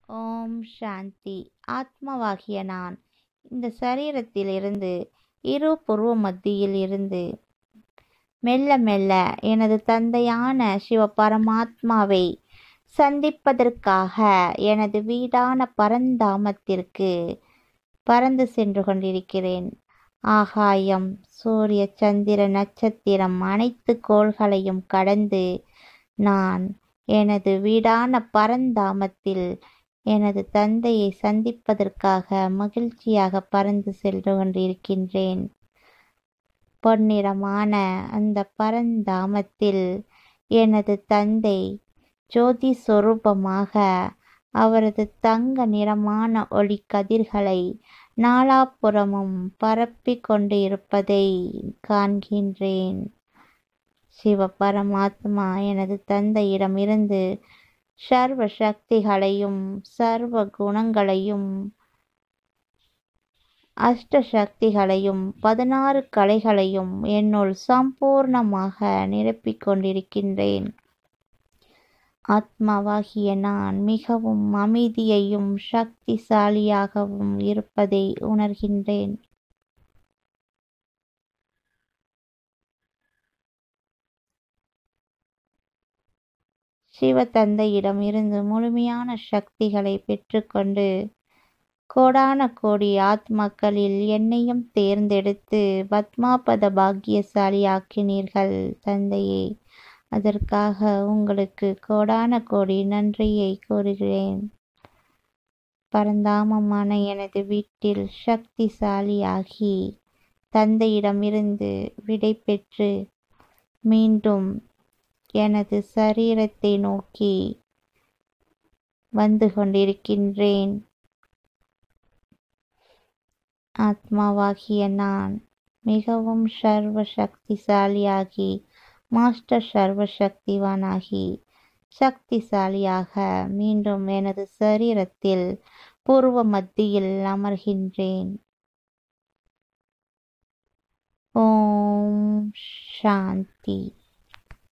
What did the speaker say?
ஓம் சாந்தி ஆத்மாவாகிய நான் இந்த சரீரத்திலிருந்து இரு புருவ மத்தியில் இருந்து மெல்ல மெல்ல எனது தந்தையான சிவபரமாத்மாவை சந்திப்பதற்காக எனது வீடான பரந்தாமத்திற்கு பறந்து சென்று கொண்டிருக்கிறேன் ஆகாயம் சூரிய சந்திர நட்சத்திரம் அனைத்து கோள்களையும் கடந்து நான் எனது வீடான பரந்தாமத்தில் எனது தந்தையை சந்திப்பதற்காக மகிழ்ச்சியாக பறந்து சென்று கொண்டிருக்கின்றேன் பொன்னிறமான அந்த பரந்தாமத்தில் எனது தந்தை ஜோதி சொரூபமாக அவரது தங்க நிறமான ஒளி கதிர்களை நாலாபுறமும் பரப்பி கொண்டு இருப்பதை காண்கின்றேன் சிவ பரமாத்மா எனது தந்தையிடமிருந்து சர்வ சக்திகளையும் சர்வ குணங்களையும் அஷ்ட சக்திகளையும் பதினாறு கலைகளையும் என்னுள் சம்பூர்ணமாக நிரப்பிக் கொண்டிருக்கின்றேன் ஆத்மாவாகிய நான் மிகவும் அமைதியையும் சக்திசாலியாகவும் இருப்பதை உணர்கின்றேன் சிவ தந்தையிடம் இருந்து முழுமையான சக்திகளை பெற்றுக்கொண்டு கோடான கோடி ஆத்மாக்களில் என்னையும் தேர்ந்தெடுத்து பத்மாபத பாக்கியசாலி ஆக்கினீர்கள் தந்தையே அதற்காக உங்களுக்கு கோடான கோடி நன்றியை கூறுகிறேன் பரந்தாமமான எனது வீட்டில் சக்திசாலியாகி தந்தையிடமிருந்து விடை பெற்று மீண்டும் எனது சரீரத்தை நோக்கி வந்து கொண்டிருக்கின்றேன் ஆத்மாவாகிய நான் மிகவும் சர்வ சக்திசாலியாகி மாஸ்டர் சர்வ சக்திவானாகி சக்திசாலியாக மீண்டும் எனது சரீரத்தில் பூர்வ மத்தியில் அமர்கின்றேன் ஓம் சாந்தி